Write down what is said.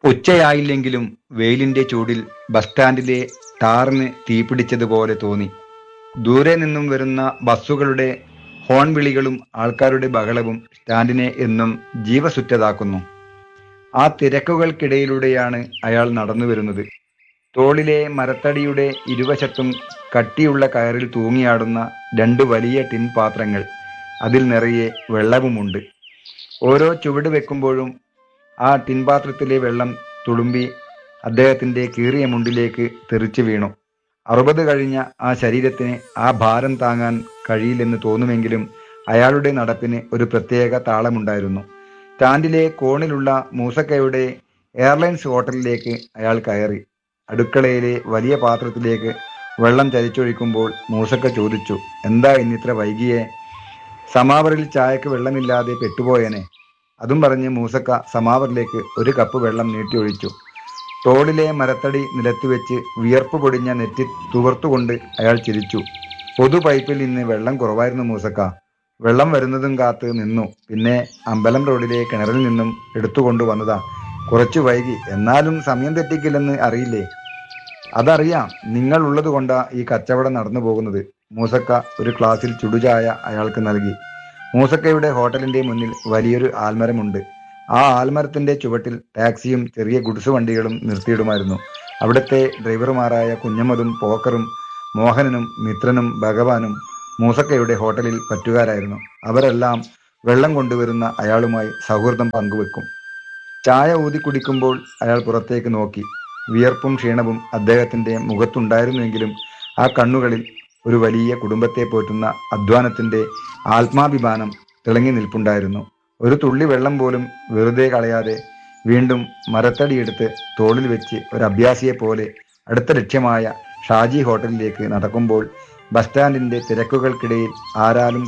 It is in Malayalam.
ഉച്ചയായില്ലെങ്കിലും വെയിലിന്റെ ചൂടിൽ ബസ് സ്റ്റാൻഡിലെ ടാറിന് തീപിടിച്ചതുപോലെ തോന്നി ദൂരെ നിന്നും വരുന്ന ബസ്സുകളുടെ ഹോൺ വിളികളും ആൾക്കാരുടെ ബഹളവും സ്റ്റാൻഡിനെ എന്നും ജീവസുറ്റതാക്കുന്നു ആ തിരക്കുകൾക്കിടയിലൂടെയാണ് അയാൾ നടന്നു വരുന്നത് തോളിലെ മരത്തടിയുടെ ഇരുവശത്തും കട്ടിയുള്ള കയറിൽ തൂങ്ങിയാടുന്ന രണ്ട് വലിയ ടിൻ പാത്രങ്ങൾ അതിൽ നിറയെ വെള്ളവുമുണ്ട് ഓരോ ചുവട് വെക്കുമ്പോഴും ആ ടിൻ പാത്രത്തിലെ വെള്ളം തുളുമ്പി അദ്ദേഹത്തിന്റെ കീറിയ മുണ്ടിലേക്ക് തെറിച്ചു വീണു അറുപത് കഴിഞ്ഞ ആ ശരീരത്തിന് ആ ഭാരം താങ്ങാൻ കഴിയില്ലെന്ന് തോന്നുമെങ്കിലും അയാളുടെ നടപ്പിന് ഒരു പ്രത്യേക താളമുണ്ടായിരുന്നു സ്റ്റാൻഡിലെ കോണിലുള്ള മൂസക്കയുടെ എയർലൈൻസ് ഹോട്ടലിലേക്ക് അയാൾ കയറി അടുക്കളയിലെ വലിയ പാത്രത്തിലേക്ക് വെള്ളം ചരിച്ചൊഴിക്കുമ്പോൾ മൂസക്ക ചോദിച്ചു എന്താ ഇന്നിത്ര വൈകിയേ സമാവറിൽ ചായക്ക് വെള്ളമില്ലാതെ പെട്ടുപോയനെ അതും പറഞ്ഞ് മൂസക്ക സമാവറിലേക്ക് ഒരു കപ്പ് വെള്ളം നീട്ടിയൊഴിച്ചു തോളിലെ മരത്തടി നിലത്തുവെച്ച് വിയർപ്പ് പൊടിഞ്ഞ നെറ്റി തുവർത്തുകൊണ്ട് അയാൾ ചിരിച്ചു പൊതു പൈപ്പിൽ നിന്ന് വെള്ളം കുറവായിരുന്നു മൂസക്ക വെള്ളം വരുന്നതും കാത്ത് നിന്നു പിന്നെ അമ്പലം റോഡിലെ കിണറിൽ നിന്നും എടുത്തുകൊണ്ട് വന്നതാ കുറച്ചു വൈകി എന്നാലും സമയം തെറ്റിക്കില്ലെന്ന് അറിയില്ലേ അതറിയാം നിങ്ങൾ ഉള്ളത് കൊണ്ടാ ഈ കച്ചവടം നടന്നു പോകുന്നത് മൂസക്ക ഒരു ഗ്ലാസിൽ ചുടുചായ അയാൾക്ക് നൽകി മൂസക്കയുടെ ഹോട്ടലിന്റെ മുന്നിൽ വലിയൊരു ആൽമരമുണ്ട് ആ ആൽമരത്തിന്റെ ചുവട്ടിൽ ടാക്സിയും ചെറിയ ഗുഡ്സ് വണ്ടികളും നിർത്തിയിടുമായിരുന്നു അവിടുത്തെ ഡ്രൈവർമാരായ കുഞ്ഞമ്മതും പോക്കറും മോഹനനും മിത്രനും ഭഗവാനും മൂസക്കയുടെ ഹോട്ടലിൽ പറ്റുകാരായിരുന്നു അവരെല്ലാം വെള്ളം കൊണ്ടുവരുന്ന അയാളുമായി സൗഹൃദം പങ്കുവെക്കും ചായ ഊതി കുടിക്കുമ്പോൾ അയാൾ പുറത്തേക്ക് നോക്കി വിയർപ്പും ക്ഷീണവും അദ്ദേഹത്തിന്റെ മുഖത്തുണ്ടായിരുന്നുവെങ്കിലും ആ കണ്ണുകളിൽ ഒരു വലിയ കുടുംബത്തെ പോറ്റുന്ന അധ്വാനത്തിന്റെ ആത്മാഭിമാനം തിളങ്ങി നിൽപ്പുണ്ടായിരുന്നു ഒരു തുള്ളി വെള്ളം പോലും വെറുതെ കളയാതെ വീണ്ടും മരത്തടിയെടുത്ത് തോളിൽ വെച്ച് ഒരു അഭ്യാസിയെ പോലെ അടുത്ത ലക്ഷ്യമായ ഷാജി ഹോട്ടലിലേക്ക് നടക്കുമ്പോൾ ബസ് സ്റ്റാൻഡിന്റെ തിരക്കുകൾക്കിടയിൽ ആരാലും